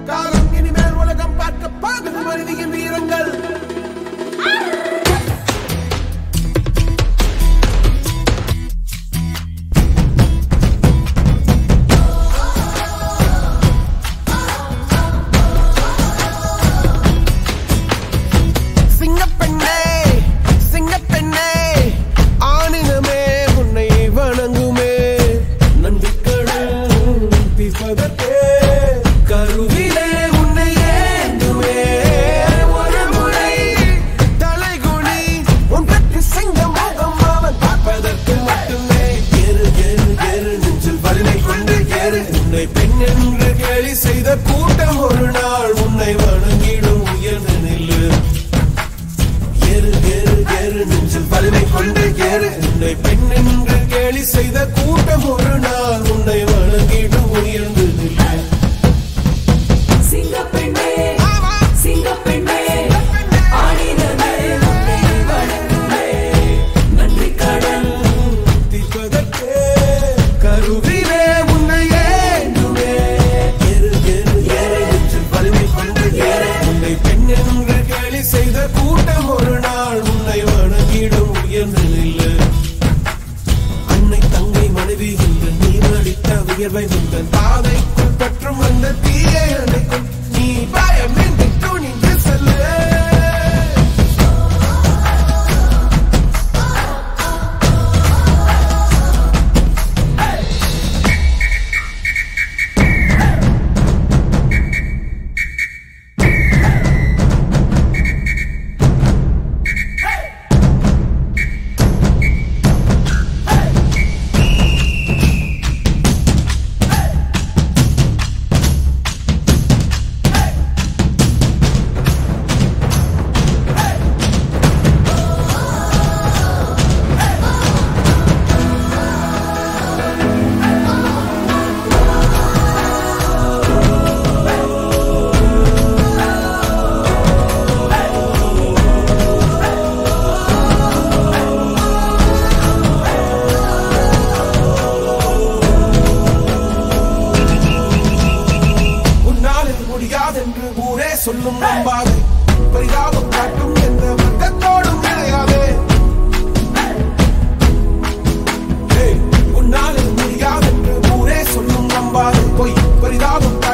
காலம் இனிமேல் உலகம் பார்க்க பாகும் மனிதியின் வீரங்கள் சிங்கப்பெண்ணே சிங்கப்பெண்ணே ஆணினமே உன்னை வணங்குமே நன்றிக்கடன் தீர்ப்பதற்கே கருவிலே உன்னை ஏந்துமே ஒரு முறை தலைகுனி உன் பற்றி சிங்க முகம் அவன் பார்ப்பதற்கு மட்டுமே ஏறு ஏறு ஏறு நெஞ்சில் வலிமை கொண்டு ஏறு உன்னை பெண் என்று கேலி செய்த கூட்டம் ஒரு நாள் உன்னை வணங்கிடும் உயர்ந்து நில்லு ஏறு ஏறு ஏறு நெஞ்சில் வலிமை கொண்டு ஏறு உன்னை பெண் என்று கேலி செய்த கூட்டம் ஒரு நாள் உன்னை வணங்கிடும் உயர்ந்து நில்லு சிங்கப்பெண்ணே சிங்கப்பெண்ணே ஆடினமே உன்னை வணங்குமே நன்றி கடன் தீர்ப்பதற்கே கருவிலே உன்னை ஏந்துமே ஏறு ஏறு ஏறு நெஞ்சில் வலிமை கொண்டு ஏறு உன்னை பெண் என்று கேலி செய்த கூட்டம் ஒரு நாள் உன்னை வணங்கிடும் உயர்ந்து நில்லு அன்னை தங்கை மனைவி என்று நீ நடித்த வியர்வை உங்கள் பாதைக்குள் பற்றும் அந்த தீயை அணைக்கும் நீ பயமின்றி துணிந்து செல்லு உன்னால் இது முடியாதென்று ஊரே சொல்லும் நம்பாது பரிதாபம் காட்டும் எந்த வர்க்கத்தோடும் கிடையாது உன்னால் இது முடியாதென்று ஊரே சொல்லும் நம்பாது பொய் பரிதாபம்